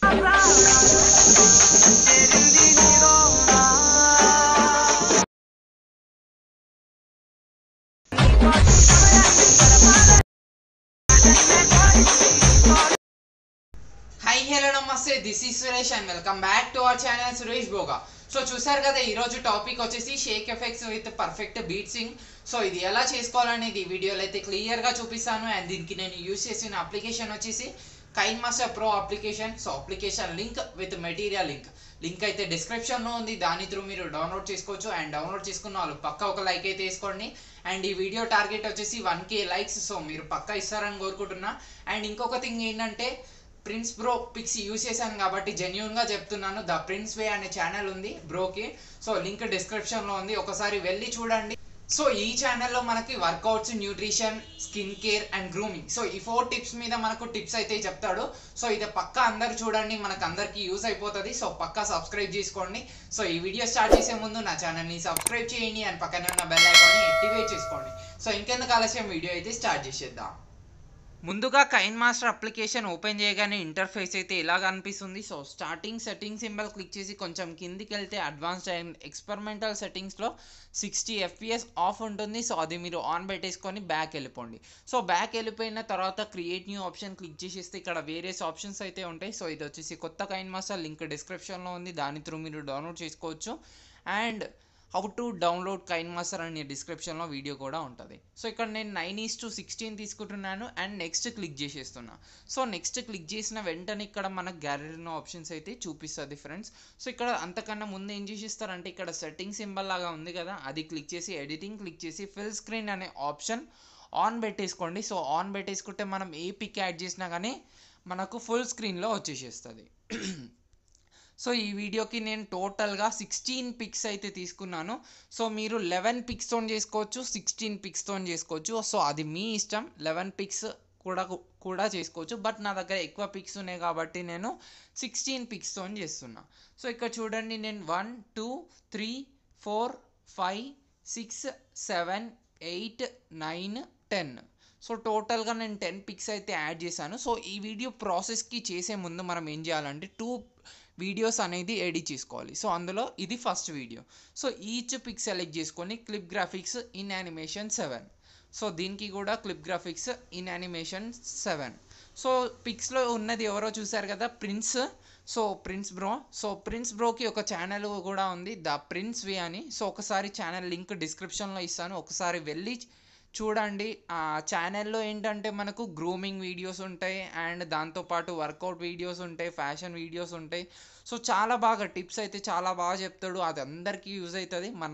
high hello నమస్తే this is Suresh and welcome back to our channel Suresh Boga so చూసారు కదా ఈ రోజు టాపిక్ వచ్చేసి shake effects with perfect beat sync so ఇది ఎలా చేసుకోవాలనేది ఈ వీడియోలో అయితే క్లియర్ గా చూపిస్తాను అండ్ దీనికి నేను యూస్ చేసిన అప్లికేషన్ వచ్చేసి KineMaster pro application so application link with material link link అయితే description లో ఉంది దాని త్రూ మీరు డౌన్లోడ్ చేసుకోవచ్చు అండ్ డౌన్లోడ్ చేసుకున్న వాళ్ళు పక్క ఒక లైక్ అయితే వేసుకోండి అండ్ ఈ వీడియో టార్గెట్ వచ్చేసి వన్ కే లైక్స్ సో మీరు పక్క ఇస్తారని కోరుకుంటున్నా అండ్ ఇంకొక థింగ్ ఏంటంటే ప్రిన్స్ బ్రో పిక్స్ యూస్ చేశాను కాబట్టి జెన్యున్ గా చెప్తున్నాను ద ప్రిన్స్ వే అనే ఛానల్ ఉంది బ్రోకి సో లింక్ డిస్క్రిప్షన్ లో ఉంది ఒకసారి వెళ్ళి చూడండి సో ఈ ఛానల్లో మనకి workouts nutrition skin care and grooming so ఈ ఫోర్ టిప్స్ మీద మనకు టిప్స్ అయితే చెప్తాడు సో ఇది పక్క అందరు చూడండి మనకు అందరికి యూస్ అయిపోతుంది సో పక్క సబ్స్క్రైబ్ చేసుకోండి సో ఈ వీడియో స్టార్ట్ చేసే ముందు నా ఛానల్ని సబ్స్క్రైబ్ చేయండి అండ్ పక్కన ఉన్న బెల్ ఐకాన్ని యాక్టివేట్ చేసుకోండి సో ఇంకెందుకు ఆలస్యం వీడియో అయితే స్టార్ట్ చేసేద్దాం ముందుగా కైన్ మాస్టర్ అప్లికేషన్ ఓపెన్ చేయగానే ఇంటర్ఫేస్ అయితే ఇలా కనిపిస్తుంది so starting setting symbol click చేసి కొంచెం కిందికి వెళ్తే అడ్వాన్స్డ్ అండ్ ఎక్స్పెరిమెంటల్ సెట్టింగ్స్లో సిక్స్టీ ఎఫ్పిఎస్ ఆఫ్ ఉంటుంది సో అది మీరు ఆన్ పెట్టేసుకొని బ్యాక్ వెళ్ళిపోండి సో బ్యాక్ వెళ్ళిపోయిన తర్వాత క్రియేట్ న్యూ ఆప్షన్ క్లిక్ చేసేస్తే ఇక్కడ వేరియస్ ఆప్షన్స్ అయితే ఉంటాయి సో ఇది వచ్చేసి కొత్త కైన్ మాస్టర్ లింక్ డిస్క్రిప్షన్లో ఉంది దాని త్రూ మీరు డౌన్లోడ్ చేసుకోవచ్చు and how to download KineMaster అనే డిస్క్రిప్షన్లో వీడియో కూడా ఉంటుంది సో ఇక్కడ నేను నైన్ ఈస్ టు సిక్స్టీన్ తీసుకుంటున్నాను అండ్ నెక్స్ట్ క్లిక్ చేసేస్తున్నా సో నెక్స్ట్ క్లిక్ చేసిన వెంటనే ఇక్కడ మనకు గ్యాలరీ ఆప్షన్స్ అయితే చూపిస్తుంది ఫ్రెండ్స్ సో ఇక్కడ అంతకన్నా ముందు ఏం చేసిస్తారంటే ఇక్కడ సెట్టింగ్ సింబల్ లాగా ఉంది కదా అది క్లిక్ చేసి ఎడిటింగ్ క్లిక్ చేసి ఫిల్ స్క్రీన్ అనే ఆప్షన్ ఆన్ పెట్టేసుకోండి సో ఆన్ పెట్టేసుకుంటే మనం ఏ పిక్ యాడ్ చేసినా కానీ మనకు ఫుల్ స్క్రీన్లో వచ్చేసేస్తుంది సో ఈ వీడియోకి నేను టోటల్గా సిక్స్టీన్ పిక్స్ అయితే తీసుకున్నాను సో మీరు లెవెన్ పిక్స్తో చేసుకోవచ్చు సిక్స్టీన్ పిక్స్తో చేసుకోవచ్చు సో అది మీ ఇష్టం లెవెన్ పిక్స్ కూడా కూడా చేసుకోవచ్చు బట్ నా దగ్గర ఎక్కువ పిక్స్ ఉన్నాయి కాబట్టి నేను సిక్స్టీన్ పిక్స్తో చేస్తున్నా సో ఇక్కడ చూడండి నేను one two three four five six seven eight nine ten so టోటల్గా నేను టెన్ పిక్స్ అయితే యాడ్ చేశాను సో ఈ వీడియో ప్రాసెస్కి చేసే ముందు మనం ఏం చేయాలంటే టూ వీడియోస్ అనేది ఎడిట్ చేసుకోవాలి సో అందులో ఇది first video so each pic select చేసుకొని clip graphics in animation seven so దీనికి కూడా clip graphics in animation seven so పిక్స్లో ఉన్నది ఎవరో చూసారు కదా Prince so Prince bro so prince బ్రోకి ఒక ఛానల్ కూడా ఉంది ద ప్రిన్స్ వి అని సో ఒకసారి ఛానల్ లింక్ డిస్క్రిప్షన్లో ఇస్తాను ఒకసారి వెళ్ళి చూడండి ఆ ఛానల్లో ఏంటంటే మనకు గ్రూమింగ్ వీడియోస్ ఉంటాయి అండ్ దాంతోపాటు వర్కౌట్ వీడియోస్ ఉంటాయి ఫ్యాషన్ వీడియోస్ ఉంటాయి సో చాలా బాగా టిప్స్ అయితే చాలా బాగా చెప్తాడు అది అందరికీ యూజ్ అవుతుంది మన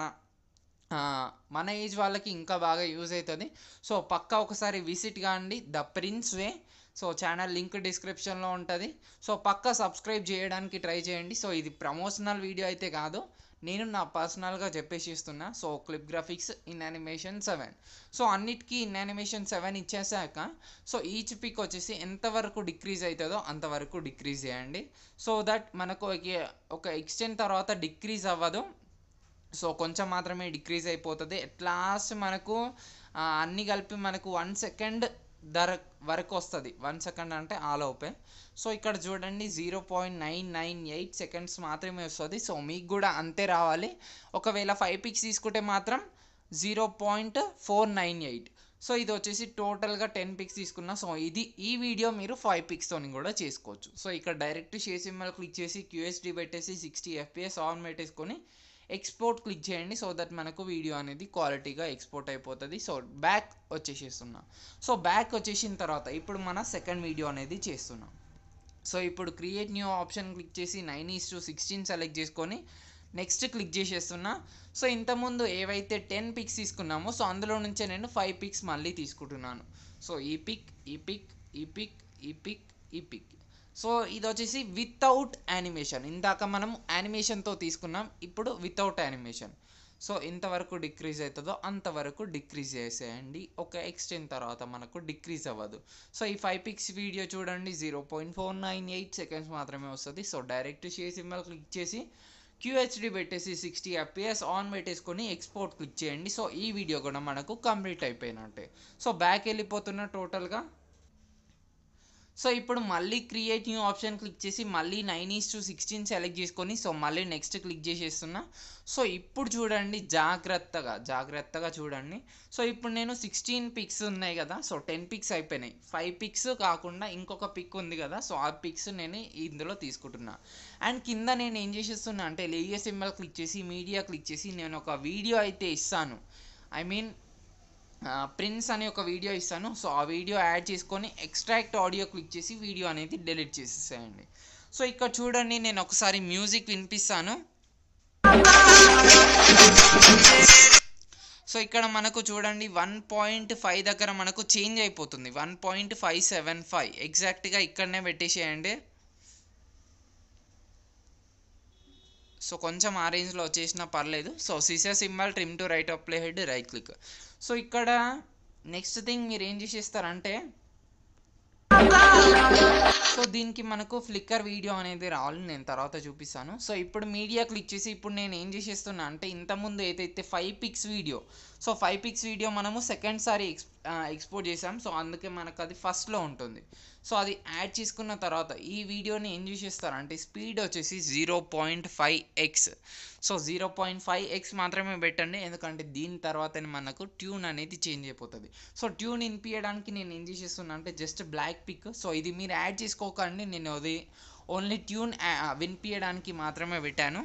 మన ఏజ్ వాళ్ళకి ఇంకా బాగా యూజ్ అవుతుంది సో పక్కా ఒకసారి విజిట్ కాండి the Prince Way so channel link డిస్క్రిప్షన్లో ఉంటుంది సో పక్కా సబ్స్క్రైబ్ చేయడానికి ట్రై చేయండి సో ఇది ప్రమోషనల్ వీడియో అయితే కాదు నేను నా పర్సనల్గా చెప్పేసి ఇస్తున్నా so clip graphics in animation seven so అన్నిటికీ ఇన్ యానిమేషన్ సెవెన్ ఇచ్చేసాక సో ఈచ్ పిక్ వచ్చేసి ఎంతవరకు డిక్రీజ్ అవుతుందో అంతవరకు డిక్రీజ్ చేయండి సో దట్ మనకు ఒక ఎక్స్టెంట్ తర్వాత డిక్రీజ్ అవ్వదు సో కొంచెం మాత్రమే డిక్రీజ్ అయిపోతుంది ఎట్ లాస్ట్ మనకు అన్నీ కలిపి మనకు వన్ సెకండ్ ధర వరకు వస్తుంది వన్ సెకండ్ అంటే ఆలోపే సో ఇక్కడ చూడండి zero point nine nine eight seconds మాత్రమే వస్తుంది సో మీకు కూడా అంతే రావాలి ఒకవేళ ఫైవ్ పిక్స్ తీసుకుంటే మాత్రం zero point four nine eight so ఇది వచ్చేసి టోటల్గా టెన్ పిక్స్ తీసుకున్నా సో ఇది ఈ వీడియో మీరు ఫైవ్ పిక్స్తో కూడా చేసుకోవచ్చు సో ఇక్కడ డైరెక్ట్ షేసిమ్మల్ క్లిక్ చేసి క్యూఎస్డి పెట్టేసి సిక్స్టీ ఎఫ్పిఎస్ ఆన్ పెట్టేసుకొని ఎక్స్పోర్ట్ క్లిక్ చేయండి సో దట్ మనకు వీడియో అనేది క్వాలిటీగా ఎక్స్పోర్ట్ అయిపోతుంది సో బ్యాక్ వచ్చేసేస్తున్నా సో బ్యాక్ వచ్చేసిన తర్వాత ఇప్పుడు మన సెకండ్ వీడియో అనేది చేస్తున్నాం సో ఇప్పుడు క్రియేట్ న్యూ ఆప్షన్ క్లిక్ చేసి nine is to sixteen select చేసుకొని నెక్స్ట్ క్లిక్ చేసేస్తున్నా సో ఇంతకుముందు ఏవైతే టెన్ పిక్స్ తీసుకున్నామో సో అందులో నుంచే నేను ఫైవ్ పిక్స్ మళ్ళీ తీసుకుంటున్నాను సో ఈ పిక్ ఈ పిక్ ఈ పిక్ ఈ పిక్ ఈ పిక్ సో ఇది వచ్చేసి వితౌట్ యానిమేషన్ ఇందాక మనం యానిమేషన్తో తీసుకున్నాం ఇప్పుడు వితౌట్ యానిమేషన్ సో ఎంతవరకు డిక్రీజ్ అవుతుందో అంతవరకు డిక్రీజ్ చేసేయండి ఒక ఎక్స్టెంట్ తర్వాత మనకు డిక్రీజ్ అవ్వదు సో ఈ ఫైవ్ పిక్స్ వీడియో చూడండి zero point four nine eight seconds మాత్రమే వస్తుంది so direct share symbol click చేసి క్యూహెచ్డి పెట్టేసి సిక్స్టీ ఎఫ్పిఎస్ ఆన్ పెట్టేసుకొని ఎక్స్పోర్ట్ క్లిక్ చేయండి సో ఈ వీడియో కూడా మనకు కంప్లీట్ అయిపోయినట్టే సో బ్యాక్ వెళ్ళిపోతున్న టోటల్గా సో ఇప్పుడు మళ్ళీ క్రియేట్ న్యూ ఆప్షన్ క్లిక్ చేసి మళ్ళీ nine is to sixteen select చేసుకొని సో మళ్ళీ నెక్స్ట్ క్లిక్ చేసేస్తున్నా సో ఇప్పుడు చూడండి జాగ్రత్తగా జాగ్రత్తగా చూడండి సో ఇప్పుడు నేను సిక్స్టీన్ పిక్స్ ఉన్నాయి కదా సో టెన్ పిక్స్ అయిపోయినాయి ఫైవ్ పిక్స్ కాకుండా ఇంకొక పిక్ ఉంది కదా సో ఆ పిక్స్ నేను ఇందులో తీసుకుంటున్నా అండ్ కింద నేను ఏం చేసేస్తున్నా అంటే లేయర్ సింబల్ క్లిక్ చేసి మీడియా క్లిక్ చేసి నేను ఒక వీడియో అయితే ఇస్తాను ఐ మీన్ ప్రిన్స్ అనే ఒక వీడియో ఇస్తాను సో ఆ వీడియో యాడ్ చేసుకొని ఎక్స్ట్రాక్ట్ ఆడియో క్లిక్ చేసి వీడియో అనేది డిలీట్ చేసేసేయండి సో ఇక్కడ చూడండి నేను ఒకసారి మ్యూజిక్ వినిపిస్తాను సో ఇక్కడ మనకు చూడండి వన్ పాయింట్ ఫైవ్ దగ్గర మనకు చేంజ్ అయిపోతుంది one point five seven five ఎగ్జాక్ట్గా ఇక్కడనే పెట్టేసేయండి సో కొంచెం ఆ రేంజ్లో వచ్చేసినా పర్లేదు so scissor symbol trim to right up play head right click so ఇక్కడ నెక్స్ట్ థింగ్ మీరు ఏం చేసేస్తారంటే సో దీనికి మనకు ఫ్లిక్కర్ వీడియో అనేది రావాలి నేను తర్వాత చూపిస్తాను సో ఇప్పుడు మీడియా క్లిక్ చేసి ఇప్పుడు నేను ఏం చేసేస్తున్నా అంటే ఇంతకుముందు ఏదైతే five pics video so five pics video మనము సెకండ్ సారి ఎక్స్ ఎక్స్పోర్ట్ చేసాం సో అందుకే మనకు అది ఫస్ట్లో ఉంటుంది సో అది యాడ్ చేసుకున్న తర్వాత ఈ వీడియోని ఏం చేసేస్తారంటే స్పీడ్ వచ్చేసి zero point five x so zero point five x మాత్రమే పెట్టండి ఎందుకంటే దీని తర్వాతనే మనకు ట్యూన్ అనేది చేంజ్ అయిపోతుంది సో ట్యూన్ వినిపించడానికి నేను ఏం చేసేస్తున్నా అంటే జస్ట్ బ్లాక్ పిక్ సో ఇది మీరు యాడ్ చేసుకోకండి నేను అది ఓన్లీ ట్యూన్ వినిపించడానికి మాత్రమే పెట్టాను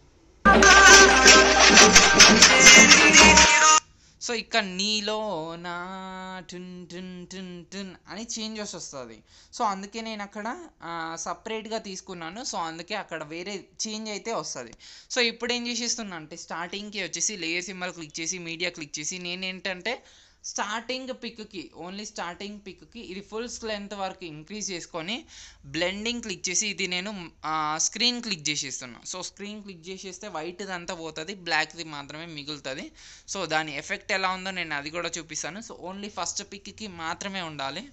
సో ఇక్కడ నీలో నా టున్ టున్ టున్ టున్ అని చేంజెస్ వస్తుంది సో అందుకే నేను అక్కడ సపరేట్గా తీసుకున్నాను సో అందుకే అక్కడ వేరే చేంజ్ అయితే వస్తుంది సో ఇప్పుడు ఏం చేసేస్తున్నా అంటే స్టార్టింగ్కి వచ్చేసి లేయర్ సింబల్ క్లిక్ చేసి మీడియా క్లిక్ చేసి నేను ఏంటంటే స్టార్టింగ్ పిక్కి ఓన్లీ స్టార్టింగ్ పిక్కి ఇది ఫుల్ లెంత్ వరకు ఇంక్రీజ్ చేసుకొని బ్లెండింగ్ క్లిక్ చేసి ఇది నేను స్క్రీన్ క్లిక్ చేసేస్తున్నా సో స్క్రీన్ క్లిక్ చేసేస్తే వైట్ది అంతా పోతుంది బ్లాక్ది మాత్రమే మిగులుతుంది సో దాని ఎఫెక్ట్ ఎలా ఉందో నేను అది కూడా చూపిస్తాను సో ఓన్లీ ఫస్ట్ పిక్కి మాత్రమే ఉండాలి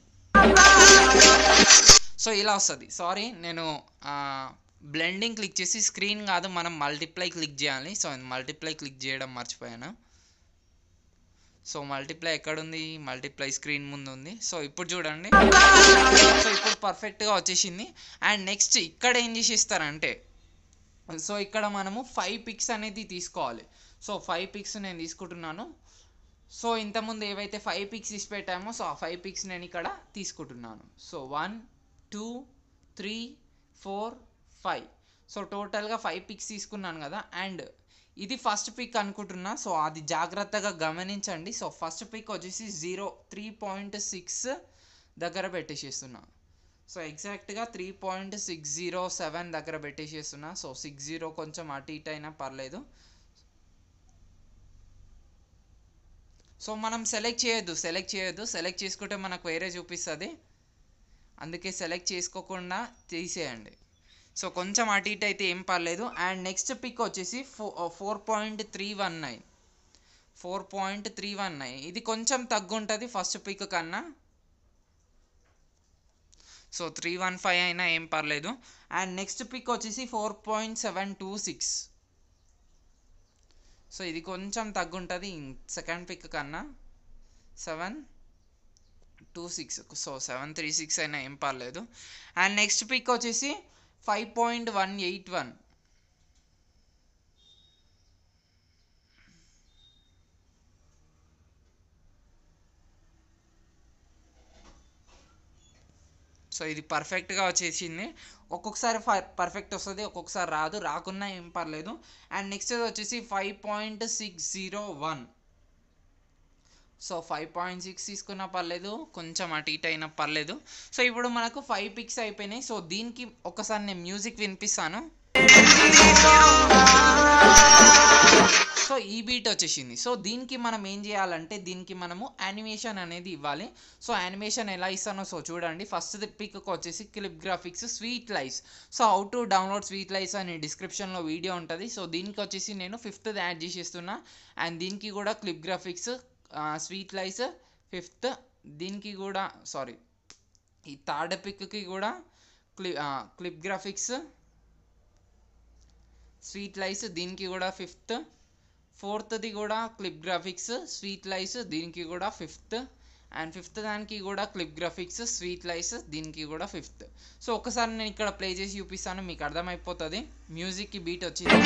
సో ఇలా వస్తుంది సారీ నేను బ్లెండింగ్ క్లిక్ చేసి స్క్రీన్ కాదు మనం మల్టిప్లై క్లిక్ చేయాలి సో మల్టిప్లై క్లిక్ చేయడం మర్చిపోయాను సో మల్టిప్లై ఎక్కడుంది మల్టిప్లై స్క్రీన్ ముందు ఉంది సో ఇప్పుడు చూడండి సో ఇప్పుడు పర్ఫెక్ట్గా వచ్చేసింది అండ్ నెక్స్ట్ ఇక్కడ ఏం చేసేస్తారంటే సో ఇక్కడ మనము ఫైవ్ పిక్స్ అనేది తీసుకోవాలి సో ఫైవ్ పిక్స్ నేను తీసుకుంటున్నాను సో ఇంతకుముందు ఏవైతే ఫైవ్ పిక్స్ తీసి పెట్టామో సో ఆ ఫైవ్ పిక్స్ నేను ఇక్కడ తీసుకుంటున్నాను so one two three four five so టోటల్గా ఫైవ్ పిక్స్ తీసుకున్నాను కదా అండ్ ఇది ఫస్ట్ పిక్ అనుకుంటున్నా సో అది జాగ్రత్తగా గమనించండి సో ఫస్ట్ పిక్ వచ్చేసి జీరో త్రీ పాయింట్ సిక్స్ దగ్గర పెట్టేసేస్తున్నా సో ఎగ్జాక్ట్గా three point six zero seven దగ్గర పెట్టేసేస్తున్నా సో సిక్స్ జీరో కొంచెం అటు ఇటు అయినా పర్లేదు సో మనం సెలెక్ట్ చేయొద్దు సెలెక్ట్ చేయొద్దు సెలెక్ట్ చేసుకుంటే మనకు వేరే చూపిస్తుంది అందుకే సెలెక్ట్ చేసుకోకుండా తీసేయండి సో కొంచెం అటు ఇటు అయితే ఏం పర్లేదు అండ్ నెక్స్ట్ పిక్ వచ్చేసి four four point three one nine four point three one nine ఇది కొంచెం తగ్గుంటుంది ఫస్ట్ పిక్ కన్నా సో త్రీ వన్ ఫైవ్ అయినా ఏం పర్లేదు అండ్ నెక్స్ట్ పిక్ వచ్చేసి four point seven two six so ఇది కొంచెం తగ్గుంటుంది సెకండ్ పిక్ కన్నా seven two six so seven three six అయినా ఏం పర్లేదు అండ్ నెక్స్ట్ పిక్ వచ్చేసి five point one eight one so ఇది పర్ఫెక్ట్గా వచ్చేసింది ఒక్కొక్కసారి పర్ఫెక్ట్ వస్తుంది ఒక్కొక్కసారి రాదు రాకున్నా ఏం పర్లేదు అండ్ నెక్స్ట్ వచ్చేసి five point six zero one so five point six తీసుకున్నా పర్లేదు కొంచెం అటు ఇటు అయినా పర్లేదు సో ఇప్పుడు మనకు ఫైవ్ పిక్స్ అయిపోయినాయి సో దీనికి ఒకసారి నేను మ్యూజిక్ వినిపిస్తాను సో ఈ బీట్ వచ్చేసింది సో దీనికి మనం ఏం చేయాలంటే దీనికి మనము యానిమేషన్ అనేది ఇవ్వాలి సో యానిమేషన్ ఎలా ఇస్తానో సో చూడండి ఫస్ట్ పిక్ వచ్చేసి clip graphics sweet lies so how to download sweet lies అని డిస్క్రిప్షన్లో వీడియో ఉంటుంది సో దీనికి వచ్చేసి నేను ఫిఫ్త్ యాడ్ చేసేస్తున్నా అండ్ దీనికి కూడా clip graphics sweet lies fifth దీనికి కూడా సారీ ఈ థర్డ్ పిక్కి కూడా clip clip graphics sweet lies దీనికి కూడా ఫిఫ్త్ ఫోర్త్ది కూడా క్లిప్ గ్రాఫిక్స్ స్వీట్ లైస్ దీనికి కూడా ఫిఫ్త్ అండ్ ఫిఫ్త్ దానికి కూడా క్లిప్ గ్రాఫిక్స్ స్వీట్ లైస్ దీనికి కూడా ఫిఫ్త్ సో ఒకసారి నేను ఇక్కడ ప్లే చేసి చూపిస్తాను మీకు అర్థమైపోతుంది మ్యూజిక్కి బీట్ వచ్చింది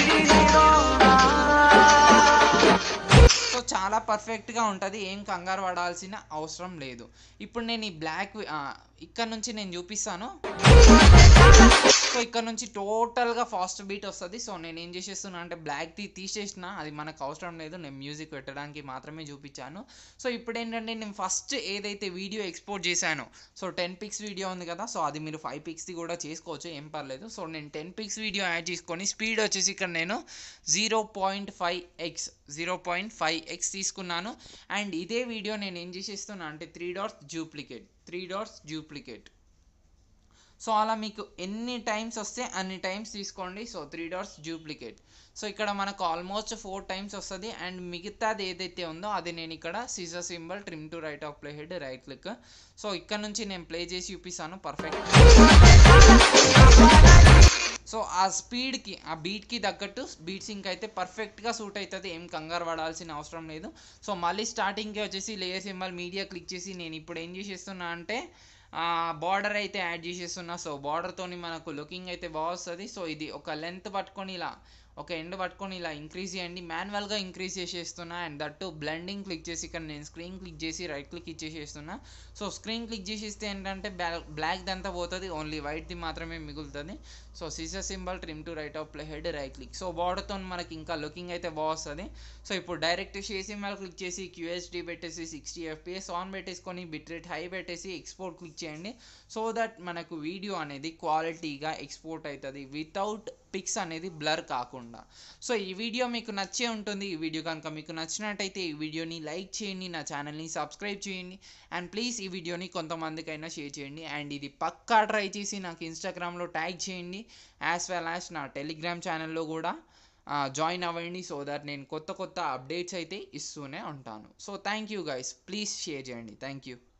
సో చాలా పర్ఫెక్ట్గా ఉంటుంది ఏం కంగారు పడాల్సిన అవసరం లేదు ఇప్పుడు నేను ఈ బ్లాక్ ఇక్కడ నుంచి నేను చూపిస్తాను సో ఇక్కడ నుంచి టోటల్గా ఫాస్ట్ బీట్ వస్తుంది సో నేను ఏం చేసేస్తున్నా అంటే బ్లాక్ది తీసేసిన అది మనకు అవసరం లేదు నేను మ్యూజిక్ పెట్టడానికి మాత్రమే చూపించాను సో ఇప్పుడు ఏంటంటే నేను ఫస్ట్ ఏదైతే వీడియో ఎక్స్పోర్ట్ చేశానో సో టెన్ పిక్స్ వీడియో ఉంది కదా సో అది మీరు ఫైవ్ పిక్స్ది కూడా చేసుకోవచ్చు ఏం పర్లేదు సో నేను టెన్ పిక్స్ వీడియో యాడ్ చేసుకొని స్పీడ్ వచ్చేసి ఇక్కడ నేను zero point five x zero point five x తీసుకున్నాను అండ్ ఇదే వీడియో నేను ఏం చేసేస్తున్నా అంటే three dots duplicate three dots duplicate so అలా మీకు ఎన్ని టైమ్స్ వస్తే అన్ని టైమ్స్ తీసుకోండి so three dots duplicate so ఇక్కడ మనకు ఆల్మోస్ట్ ఫోర్ టైమ్స్ వస్తుంది అండ్ మిగతాది ఏదైతే ఉందో అది నేను ఇక్కడ scissor symbol trim to right of play head right click so ఇక్కడ నుంచి నేను ప్లే చేసి చూపిస్తాను పర్ఫెక్ట్ సో ఆ స్పీడ్కి ఆ బీట్కి తగ్గట్టు బీట్ సింక్ అయితే పర్ఫెక్ట్గా సూట్ అవుతుంది ఏం కంగారు పడాల్సిన అవసరం లేదు సో మళ్ళీ స్టార్టింగ్కి వచ్చేసి లేయర్ సింబల్ మీడియా క్లిక్ చేసి నేను ఇప్పుడు ఏం చేసేస్తున్నా అంటే బార్డర్ అయితే యాడ్ చేసేస్తున్నా సో బార్డర్తోని మనకు లుకింగ్ అయితే బాగా వస్తుంది సో ఇది ఒక లెంత్ పట్టుకొని ఇలా ఒక ఎండ్ పట్టుకొని ఇలా ఇంక్రీజ్ చేయండి మాన్యువల్గా ఇంక్రీజ్ చేసేస్తున్నా అండ్ దట్టు బ్లెండింగ్ క్లిక్ చేసి ఇక్కడ నేను స్క్రీన్ క్లిక్ చేసి రైట్ క్లిక్ ఇచ్చేసేస్తున్నా సో స్క్రీన్ క్లిక్ చేసేస్తే ఏంటంటే బ్లాక్ దంతా పోతుంది ఓన్లీ వైట్ది మాత్రమే మిగులుతుంది so scissor symbol trim to right of play head right click so బార్డర్తో మనకి ఇంకా లుకింగ్ అయితే బాగుస్తుంది సో ఇప్పుడు డైరెక్ట్ షే సింబల్ క్లిక్ చేసి క్యూఎస్డి పెట్టేసి సిక్స్టీ ఎఫ్పిఎస్ ఆన్ పెట్టేసుకొని బిట్ రేట్ హై పెట్టేసి ఎక్స్పోర్ట్ క్లిక్ చేయండి సో దట్ మనకు వీడియో అనేది క్వాలిటీగా ఎక్స్పోర్ట్ అవుతుంది వితౌట్ పిక్స్ అనేది బ్లర్ కాకుండా సో ఈ వీడియో మీకు నచ్చే ఉంటుంది ఈ వీడియో కనుక మీకు నచ్చినట్టయితే ఈ వీడియోని లైక్ చేయండి నా ఛానల్ని సబ్స్క్రైబ్ చేయండి అండ్ ప్లీజ్ ఈ వీడియోని కొంతమందికైనా షేర్ చేయండి అండ్ ఇది పక్కా ట్రై చేసి నాకు ఇన్స్టాగ్రామ్లో ట్యాగ్ చేయండి యాజ్ వెల్ యాజ్ నా టెలిగ్రామ్ ఛానల్లో కూడా జాయిన్ అవ్వండి సో దట్ నేను కొత్త కొత్త అప్డేట్స్ అయితే ఇస్తూనే ఉంటాను so thank you guys please share చేయండి థ్యాంక్ యూ